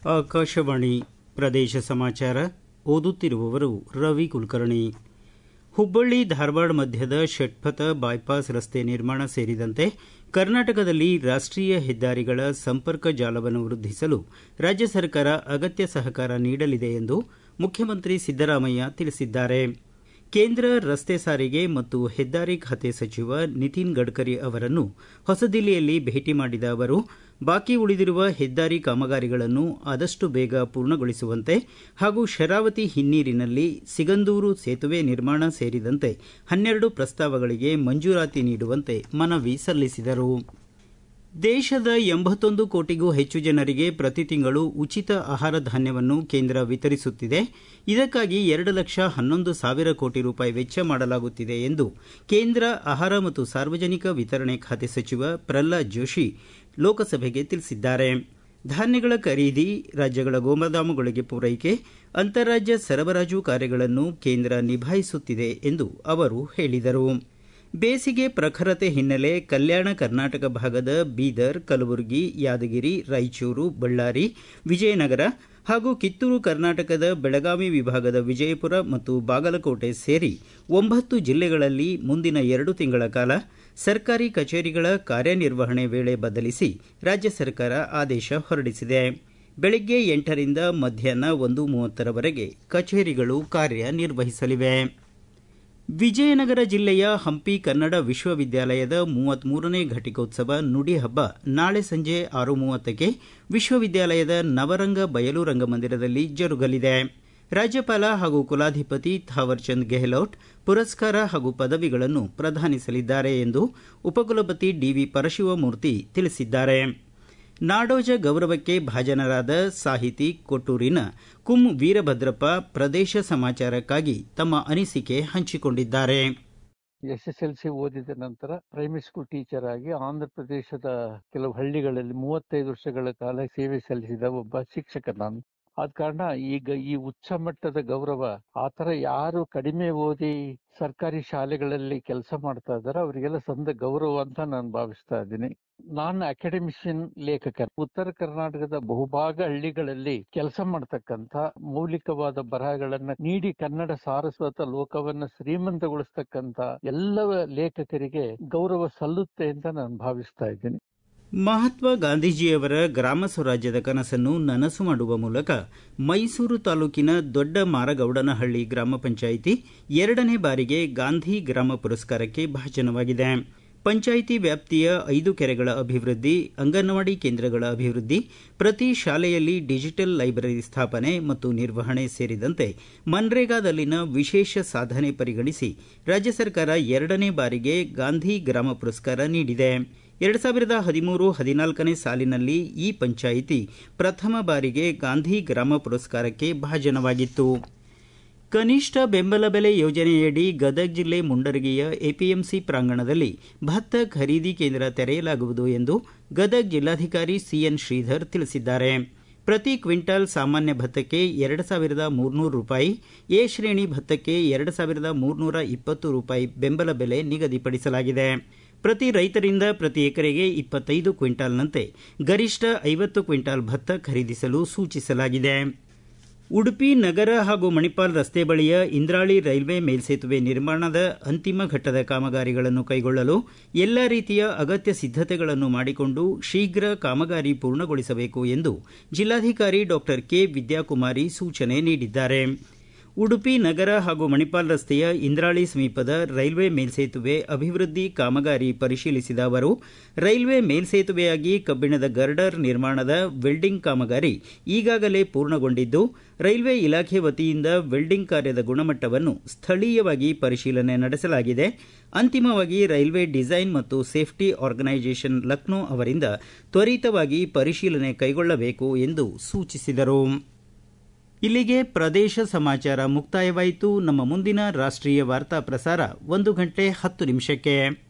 ಆಕಾಶವಾಣಿ ಪ್ರದೇಶ ಸಮಾಚಾರ ಓದುತ್ತಿರುವವರು ರವಿ ಕುಲಕರ್ಣಿ ಹುಬ್ಬಳ್ಳಿ ಧಾರವಾಡ ಮಧ್ಯದ ಷಟ್ಪಥ ಬೈಪಾಸ್ ರಸ್ತೆ ನಿರ್ಮಾಣ ಸೇರಿದಂತೆ ಕರ್ನಾಟಕದಲ್ಲಿ ರಾಷ್ಟೀಯ ಹೆದ್ದಾರಿಗಳ ಸಂಪರ್ಕ ಜಾಲವನ್ನು ವೃದ್ಧಿಸಲು ರಾಜ್ಯ ಸರ್ಕಾರ ಅಗತ್ಯ ಸಹಕಾರ ನೀಡಲಿದೆ ಎಂದು ಮುಖ್ಯಮಂತ್ರಿ ಸಿದ್ದರಾಮಯ್ಯ ತಿಳಿಸಿದ್ದಾರೆ ಕೇಂದ್ರ ರಸ್ತೆ ಸಾರಿಗೆ ಮತ್ತು ಹೆದ್ದಾರಿ ಖಾತೆ ಸಚಿವ ನಿತಿನ್ ಗಡ್ಕರಿ ಅವರನ್ನು ಹೊಸದಿಲ್ಲಿಯಲ್ಲಿ ಭೇಟಿ ಮಾಡಿದ ಅವರು ಬಾಕಿ ಉಳಿದಿರುವ ಹೆದ್ದಾರಿ ಕಾಮಗಾರಿಗಳನ್ನು ಆದಷ್ಟು ಬೇಗ ಪೂರ್ಣಗೊಳಿಸುವಂತೆ ಹಾಗೂ ಶರಾವತಿ ಹಿನ್ನೀರಿನಲ್ಲಿ ಸಿಗಂದೂರು ಸೇತುವೆ ನಿರ್ಮಾಣ ಸೇರಿದಂತೆ ಹನ್ನೆರಡು ಪ್ರಸ್ತಾವಗಳಿಗೆ ಮಂಜೂರಾತಿ ನೀಡುವಂತೆ ಮನವಿ ಸಲ್ಲಿಸಿದರು ದೇಶದ ಎಂಬತ್ತೊಂದು ಕೋಟಿಗೂ ಹೆಚ್ಚು ಜನರಿಗೆ ಪ್ರತಿ ತಿಂಗಳು ಉಚಿತ ಆಹಾರ ಧಾನ್ಯವನ್ನು ಕೇಂದ್ರ ವಿತರಿಸುತ್ತಿದೆ ಇದಕ್ಕಾಗಿ ಎರಡು ಲಕ್ಷ ಹನ್ನೊಂದು ಸಾವಿರ ಕೋಟಿ ರೂಪಾಯಿ ವೆಚ್ಚ ಮಾಡಲಾಗುತ್ತಿದೆ ಎಂದು ಕೇಂದ್ರ ಆಹಾರ ಮತ್ತು ಸಾರ್ವಜನಿಕ ವಿತರಣೆ ಖಾತೆ ಸಚಿವ ಪ್ರಹ್ಲಾದ್ ಜೋಶಿ ಲೋಕಸಭೆಗೆ ತಿಳಿಸಿದ್ದಾರೆ ಧಾನ್ಯಗಳ ಖರೀದಿ ರಾಜ್ಯಗಳ ಗೋದಾಮುಗಳಿಗೆ ಪೂರೈಕೆ ಅಂತಾರಾಜ್ಯ ಸರಬರಾಜು ಕಾರ್ಯಗಳನ್ನು ಕೇಂದ್ರ ನಿಭಾಯಿಸುತ್ತಿದೆ ಎಂದು ಅವರು ಹೇಳಿದರು ಬೇಸಿಗೆ ಪ್ರಖರತೆ ಹಿನ್ನೆಲೆ ಕಲ್ಯಾಣ ಕರ್ನಾಟಕ ಭಾಗದ ಬೀದರ್ ಕಲಬುರಗಿ ಯಾದಗಿರಿ ರಾಯಚೂರು ಬಳ್ಳಾರಿ ವಿಜಯನಗರ ಹಾಗೂ ಕಿತ್ತೂರು ಕರ್ನಾಟಕದ ಬೆಳಗಾವಿ ವಿಭಾಗದ ವಿಜಯಪುರ ಮತ್ತು ಬಾಗಲಕೋಟೆ ಸೇರಿ ಒಂಬತ್ತು ಜಿಲ್ಲೆಗಳಲ್ಲಿ ಮುಂದಿನ ಎರಡು ತಿಂಗಳ ಕಾಲ ಸರ್ಕಾರಿ ಕಚೇರಿಗಳ ಕಾರ್ಯನಿರ್ವಹಣೆ ವೇಳೆ ಬದಲಿಸಿ ರಾಜ್ಯ ಸರ್ಕಾರ ಆದೇಶ ಹೊರಡಿಸಿದೆ ಬೆಳಗ್ಗೆ ಎಂಟರಿಂದ ಮಧ್ಯಾಹ್ನ ಒಂದು ಮೂವತ್ತರವರೆಗೆ ಕಚೇರಿಗಳು ಕಾರ್ಯನಿರ್ವಹಿಸಲಿವೆ ವಿಜಯನಗರ ಜಿಲ್ಲೆಯ ಹಂಪಿ ಕನ್ನಡ ವಿಶ್ವವಿದ್ಯಾಲಯದ ಮೂವತ್ಮೂರನೇ ಘಟಿಕೋತ್ಸವ ನುಡಿ ಹಬ್ಬ ನಾಳೆ ಸಂಜೆ ಆರು ಮೂವತ್ತಕ್ಕೆ ವಿಶ್ವವಿದ್ಯಾಲಯದ ನವರಂಗ ಬಯಲು ರಂಗಮಂದಿರದಲ್ಲಿ ಜರುಗಲಿದೆ ರಾಜ್ಯಪಾಲ ಹಾಗೂ ಕುಲಾಧಿಪತಿ ಥಾವರ್ಚಂದ್ ಗೆಹ್ಲೋಟ್ ಪುರಸ್ಕಾರ ಹಾಗೂ ಪದವಿಗಳನ್ನು ಪ್ರದಾನಿಸಲಿದ್ದಾರೆ ಎಂದು ಉಪಕುಲಪತಿ ಡಿವಿ ಪರಶಿವಮೂರ್ತಿ ತಿಳಿಸಿದ್ದಾರೆ ನಾಡೋಜ ಗೌರವಕ್ಕೆ ಭಾಜನರಾದ ಸಾಹಿತಿ ಕೊಟ್ಟೂರಿನ ಕುಂ ವೀರಭದ್ರಪ್ಪ ಪ್ರದೇಶ ಸಮಾಚಾರಕ್ಕಾಗಿ ತಮ್ಮ ಅನಿಸಿಕೆ ಹಂಚಿಕೊಂಡಿದ್ದಾರೆ ಎಸ್ ಎಸ್ ಎಲ್ ಸಿ ಓದಿದ ನಂತರ ಪ್ರೈಮರಿ ಸ್ಕೂಲ್ ಟೀಚರ್ ಆಗಿ ಆಂಧ್ರ ಪ್ರದೇಶದ ಕೆಲವು ಹಳ್ಳಿಗಳಲ್ಲಿ ಮೂವತ್ತೈದು ವರ್ಷಗಳ ಕಾಲ ಸೇವೆ ಸಲ್ಲಿಸಿದ ಒಬ್ಬ ಶಿಕ್ಷಕ ನಾನು ಆದ ಕಾರಣ ಈಗ ಈ ಉಚ್ಚ ಮಟ್ಟದ ಗೌರವ ಆತರ ಯಾರು ಕಡಿಮೆ ಓದಿ ಸರ್ಕಾರಿ ಶಾಲೆಗಳಲ್ಲಿ ಕೆಲಸ ಮಾಡ್ತಾ ಇದಾರೆ ಅವರಿಗೆಲ್ಲ ಸಂದ ಗೌರವ ಅಂತ ನಾನು ಭಾವಿಸ್ತಾ ಇದ್ದೀನಿ ನಾನು ಅಕಾಡೆಮಿಷಿಯನ್ ಲೇಖಕ ಉತ್ತರ ಕರ್ನಾಟಕದ ಬಹುಭಾಗ ಹಳ್ಳಿಗಳಲ್ಲಿ ಕೆಲಸ ಮಾಡ್ತಕ್ಕಂಥ ಮೌಲಿಕವಾದ ಬರಹಗಳನ್ನ ನೀಡಿ ಕನ್ನಡ ಸಾರಸ್ವತ ಲೋಕವನ್ನ ಶ್ರೀಮಂತಗೊಳಿಸ್ತಕ್ಕಂಥ ಎಲ್ಲ ಲೇಖಕರಿಗೆ ಗೌರವ ಸಲ್ಲುತ್ತೆ ಅಂತ ನಾನು ಭಾವಿಸ್ತಾ ಇದ್ದೀನಿ ಮಹಾತ್ಮ ಗಾಂಧೀಜಿಯವರ ಗ್ರಾಮ ಸ್ವರಾಜ್ಯದ ಕನಸನ್ನು ನನಸು ಮಾಡುವ ಮೂಲಕ ಮೈಸೂರು ತಾಲೂಕಿನ ದೊಡ್ಡ ಮಾರಗೌಡನಹಳ್ಳಿ ಗ್ರಾಮ ಪಂಚಾಯಿತಿ ಎರಡನೇ ಬಾರಿಗೆ ಗಾಂಧಿ ಗ್ರಾಮ ಪುರಸ್ಕಾರಕ್ಕೆ ಭಾಜನವಾಗಿದೆ ಪಂಚಾಯಿತಿ ವ್ಯಾಪ್ತಿಯ ಐದು ಕೆರೆಗಳ ಅಭಿವೃದ್ಧಿ ಅಂಗನವಾಡಿ ಕೇಂದ್ರಗಳ ಅಭಿವೃದ್ಧಿ ಪ್ರತಿ ಶಾಲೆಯಲ್ಲಿ ಡಿಜಿಟಲ್ ಲೈಬ್ರರಿ ಸ್ಥಾಪನೆ ಮತ್ತು ನಿರ್ವಹಣೆ ಸೇರಿದಂತೆ ಮನ್ರೇಗಾದಲ್ಲಿನ ವಿಶೇಷ ಸಾಧನೆ ಪರಿಗಣಿಸಿ ರಾಜ್ಯ ಸರ್ಕಾರ ಎರಡನೇ ಬಾರಿಗೆ ಗಾಂಧಿ ಗ್ರಾಮ ಪುರಸ್ಕಾರ ನೀಡಿದೆ ಎರಡು ಸಾವಿರದ ಹದಿಮೂರು ಹದಿನಾಲ್ಕನೇ ಸಾಲಿನಲ್ಲಿ ಈ ಪಂಚಾಯಿತಿ ಪ್ರಥಮ ಬಾರಿಗೆ ಗಾಂಧಿ ಗ್ರಾಮ ಪುರಸ್ಕಾರಕ್ಕೆ ಭಾಜನವಾಗಿತ್ತು ಕನಿಷ್ಠ ಬೆಂಬಲ ಬೆಲೆ ಯೋಜನೆಯಡಿ ಗದಗ ಜಿಲ್ಲೆ ಮುಂಡರಗಿಯ ಎಪಿಎಂಸಿ ಪ್ರಾಂಗಣದಲ್ಲಿ ಭತ್ತ ಖರೀದಿ ಕೇಂದ್ರ ತೆರೆಯಲಾಗುವುದು ಎಂದು ಗದಗ ಜಿಲ್ಲಾಧಿಕಾರಿ ಸಿಎನ್ ಶ್ರೀಧರ್ ತಿಳಿಸಿದ್ದಾರೆ ಪ್ರತಿ ಕ್ವಿಂಟಾಲ್ ಸಾಮಾನ್ಯ ಭತ್ತಕ್ಕೆ ಎರಡು ಸಾವಿರದ ಮೂರ್ನೂರು ರೂಪಾಯಿ ಎ ಶ್ರೇಣಿ ಭತ್ತಕ್ಕೆ ಎರಡು ಸಾವಿರದ ಮೂರ್ನೂರ ಇಪ್ಪತ್ತು ರೂಪಾಯಿ ಬೆಂಬಲ ಬೆಲೆ ನಿಗದಿಪಡಿಸಲಾಗಿದೆ ಪ್ರತಿ ರೈತರಿಂದ ಪ್ರತಿ ಎಕರೆಗೆ ಇಪ್ಪತ್ತೈದು ಕ್ವಿಂಟಾಲ್ನಂತೆ ಗರಿಷ್ಠ ಐವತ್ತು ಕ್ವಿಂಟಾಲ್ ಭತ್ತ ಖರೀದಿಸಲು ಸೂಚಿಸಲಾಗಿದೆ ಉಡುಪಿ ನಗರ ಹಾಗೂ ಮಣಿಪಾಲ್ ರಸ್ತೆ ಬಳಿಯ ಇಂದ್ರಾಳಿ ರೈಲ್ವೆ ಮೇಲ್ಸೇತುವೆ ನಿರ್ಮಾಣದ ಅಂತಿಮ ಘಟ್ಟದ ಕಾಮಗಾರಿಗಳನ್ನು ಕೈಗೊಳ್ಳಲು ಎಲ್ಲ ರೀತಿಯ ಅಗತ್ಯ ಸಿದ್ದತೆಗಳನ್ನು ಮಾಡಿಕೊಂಡು ಶೀಘ್ರ ಕಾಮಗಾರಿ ಪೂರ್ಣಗೊಳಿಸಬೇಕು ಎಂದು ಜಿಲ್ಲಾಧಿಕಾರಿ ಡಾಕ್ಟರ್ ಕೆ ವಿದ್ಯಾಕುಮಾರಿ ಸೂಚನೆ ನೀಡಿದ್ದಾರೆ ಉಡುಪಿ ನಗರ ಹಾಗೂ ಮಣಿಪಾಲ್ ರಸ್ತೆಯ ಇಂದ್ರಾಳಿ ಸಮೀಪದ ರೈಲ್ವೆ ಮೇಲ್ಸೇತುವೆ ಅಭಿವೃದ್ಧಿ ಕಾಮಗಾರಿ ಪರಿಶೀಲಿಸಿದ ಅವರು ರೈಲ್ವೆ ಮೇಲ್ಸೇತುವೆಯಾಗಿ ಕಬ್ಬಿಣದ ಗರ್ಡರ್ ನಿರ್ಮಾಣದ ವೆಲ್ಡಿಂಗ್ ಕಾಮಗಾರಿ ಈಗಾಗಲೇ ಪೂರ್ಣಗೊಂಡಿದ್ದು ರೈಲ್ವೆ ಇಲಾಖೆ ವತಿಯಿಂದ ವೆಲ್ಡಿಂಗ್ ಕಾರ್ಯದ ಗುಣಮಟ್ಟವನ್ನು ಸ್ಥಳೀಯವಾಗಿ ಪರಿಶೀಲನೆ ನಡೆಸಲಾಗಿದೆ ಅಂತಿಮವಾಗಿ ರೈಲ್ವೆ ಡಿಸೈನ್ ಮತ್ತು ಸೇಫ್ಟಿ ಆರ್ಗನೈಸೇಷನ್ ಲಕ್ನೋ ಅವರಿಂದ ತ್ವರಿತವಾಗಿ ಪರಿಶೀಲನೆ ಕೈಗೊಳ್ಳಬೇಕು ಎಂದು ಸೂಚಿಸಿದರು ಇಲ್ಲಿಗೆ ಪ್ರದೇಶ ಸಮಾಚಾರ ಮುಕ್ತಾಯವಾಯಿತು ನಮ್ಮ ಮುಂದಿನ ರಾಷ್ಟ್ರೀಯ ವಾರ್ತಾ ಪ್ರಸಾರ ಒಂದು ಗಂಟೆ ಹತ್ತು ನಿಮಿಷಕ್ಕೆ